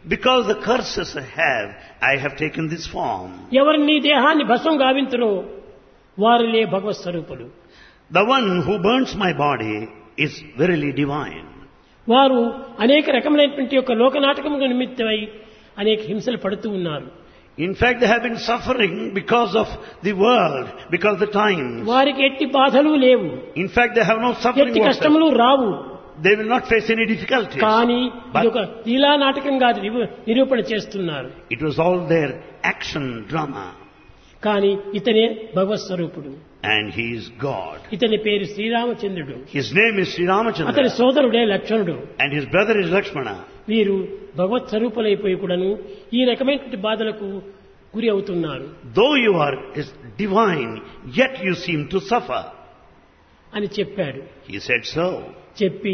Because the curses I have, I have taken this form. ఎవరు నీ దేహాన్ని భస్వం గావింతురో వారిలే భగవత్ స్వరూపులు The one who burns my body is verily divine. వారు అనేక రకమైనటువంటి యొక్క లోకనాటకముల నిమిత్తమై అనేక హింసలు పడుతూ ఉన్నారు In fact, they have been suffering because of the world, because of the times. వారికి ఎట్టి బాధలు లేవు In fact, they have no suffering ఎట్టి whatsoever. కష్టములు రావు They will not face any difficulties. కానీ But- ఇది ఒక లీలా నాటకంగా నిరూ- నిరూపణ చేస్తున్నారు It was all their action drama. కానీ ఇతనే భగవత్ స్వరూపుడు And he is God. ఇతని పేరు శ్రీరామచంద్రుడు His name is Sri అతని Ramachandra. సోదరుడే లక్ష్మణుడు And his brother is Lakshmana. వీరు భగవత్ స్వరూపులైపోయి కూడాను ఈ రకమైనటువంటి బాధలకు గురి అవుతున్నారు Though you are is divine, yet you seem to suffer. అని చెప్పాడు He said so. చెప్పి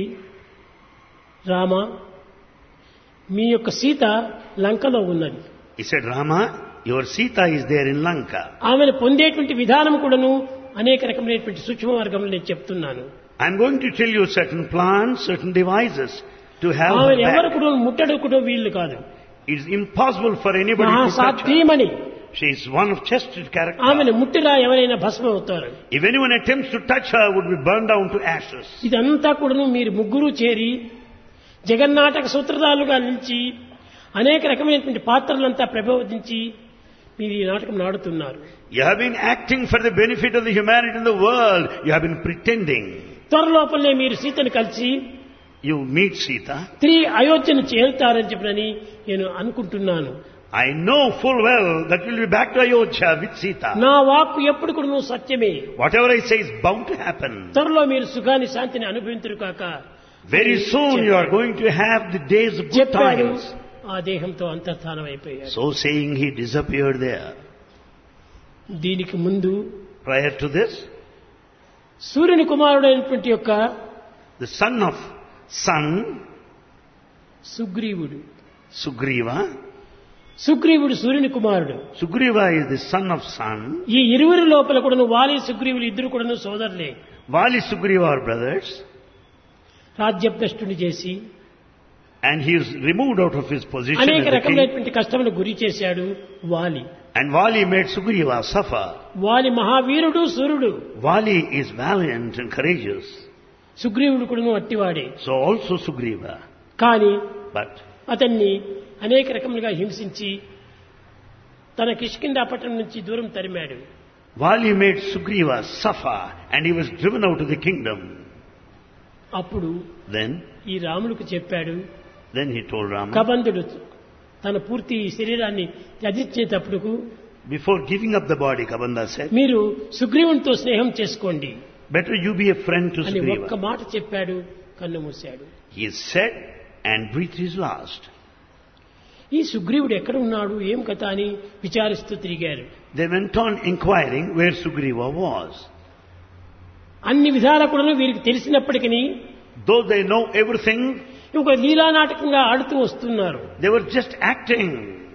రామ మీ యొక్క సీత లంకలో ఉన్నది He said, Rama, your Sita is there in Lanka. ఆమెను పొందేటువంటి విధానం కూడాను అనేక రకమైనటువంటి సూక్ష్మ మార్గంలో నేను చెప్తున్నాను I'm going to tell you certain plans, certain devices to have her ఆమెను ఎవరు back. కూడా ముట్టడుకుటో వీళ్ళు కాదు It's impossible for anybody to touch her. మహాసాధ్యమని She is one of chested character. ఆమెను ముట్టిరా ఎవరైనా భస్మం అవుతారు If anyone attempts to touch her, would be burned down to ashes. ఇదంతా కూడాను మీరు ముగ్గురు చేరి జగన్నాటక సూత్రధారులుగా నిలిచి అనేక రకమైనటువంటి పాత్రలంతా ప్రబోధించి మీరు ఈ నాటకం నాడుతున్నారు You have been acting for the benefit of the humanity in the world. You have been pretending. త్వరలోపలనే మీరు సీతను కలిసి You meet Sita. తిరిగి అయోధ్యను చేరుతారని చెప్పనని నేను అనుకుంటున్నాను I know full well that you'll be back to Ayodhya with Sita. నా వాక్కు ఎప్పుడు కూడా నువ్వు సత్యమే Whatever I say is bound to happen. త్వరలో మీరు సుఖాన్ని శాంతిని అనుభవించరు కాక Very soon you are going to have the days of good చెప్పాడు times. ఆ దేహంతో అంతర్ధానం అయిపోయాడు So saying, he disappeared there. దీనికి ముందు Prior to this, సూర్యుని కుమారుడైనటువంటి యొక్క the son of sun, సుగ్రీవుడు Sugriva. సుగ్రీవుడు సూర్యుని కుమారుడు Sugriva is the son of sun. ఈ ఇరువురి లోపల కూడాను వాలి సుగ్రీవులు ఇద్దరు కూడాను సోదరులే Vali Sugriva are brothers. రాజ్యభ్రష్టుని చేసి And he is removed out of his position అనేక as the king. రకమైనటువంటి కష్టములు గురి చేశాడు వాలి And Vali made Sugriva suffer. వాలి మహావీరుడు సూర్యుడు Vali is valiant and courageous. సుగ్రీవుడు కూడాను అట్టివాడే So also Sugriva. కానీ But అతన్ని అనేక రకములుగా హింసించి తన కిష్కిందాపట్నం నుంచి దూరం తరిమాడు Vali made Sugriva suffer and he was driven out of the kingdom. అప్పుడు Then, ఈ రాముడికి చెప్పాడు then he told Rama, కబంధుడు తన పూర్తి శరీరాన్ని త్యజించేటప్పుడు before giving up the body, Kabanda said, మీరు సుగ్రీవునితో స్నేహం చేసుకోండి better you be a friend to అని ఒక్క Sugriva. మాట చెప్పాడు కన్ను మూశాడు He said and breathed his last. ఈ సుగ్రీవుడు ఎక్కడ ఉన్నాడు ఏం కథ అని విచారిస్తూ తిరిగారు They went on inquiring where Sugriva was. అన్ని విధాల కూడా వీరికి తెలిసినప్పటికీ Though they know everything, ఒక లీలా నాటకంగా ఆడుతూ వస్తున్నారు they were just acting.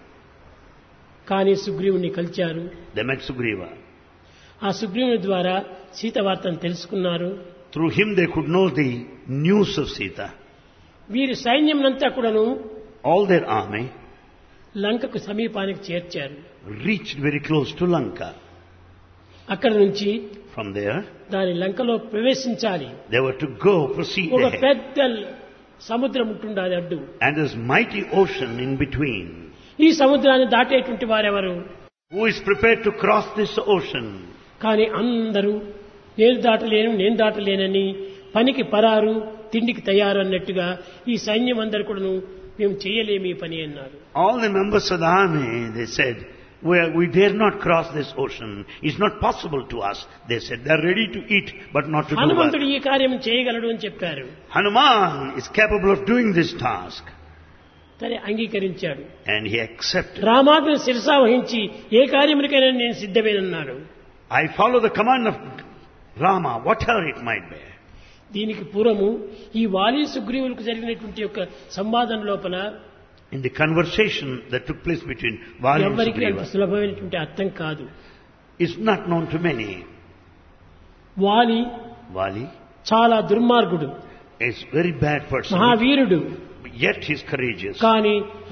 కానీ సుగ్రీవుని కలిచారు They met Sugriva. ఆ సుగ్రీవుని ద్వారా సీత వార్తను తెలుసుకున్నారు Through him they could know the news of Sita. వీరి సైన్యంనంతా కూడాను All their army లంకకు సమీపానికి చేర్చారు reached very close to Lanka. అక్కడ నుంచి From there, దాని లంకలో ప్రవేశించాలి they were to go, proceed ఒక ahead. పెద్ద సముద్రం ఉంటుండాలి అడ్డు And there's mighty ocean in between. ఈ సముద్రాన్ని దాటేటువంటి వారెవరు Who is prepared to cross this ocean? కానీ అందరూ నేను దాటలేను నేను దాటలేనని పనికి పరారు తిండికి తయారు అన్నట్టుగా ఈ సైన్యం అందరు కూడాను మేము చేయలేము ఈ పని అన్నారు All the members of the army, they said, we, are, we dare not cross this ocean. It's not possible to us. They said, they're ready to eat, but not to do హనుమంతుడు work. ఈ కార్యం చేయగలడు అని చెప్పారు Hanuman is capable of doing this task. సరే అంగీకరించాడు And he accepted. రామాజ్ఞ శిరసా వహించి ఏ కార్యమునికైనా నేను సిద్ధమేనన్నాడు I follow the command of Rama, whatever it might be. దీనికి పూర్వము ఈ వాలి సుగ్రీవులకు జరిగినటువంటి యొక్క సంవాదం లోపల In the conversation that took place between Vali and ఎవరికి అంత Sugriva, సులభమైనటువంటి అర్థం కాదు is not known to many. వాలి Vali చాలా దుర్మార్గుడు is very bad person, మహావీరుడు yet he's courageous. కానీ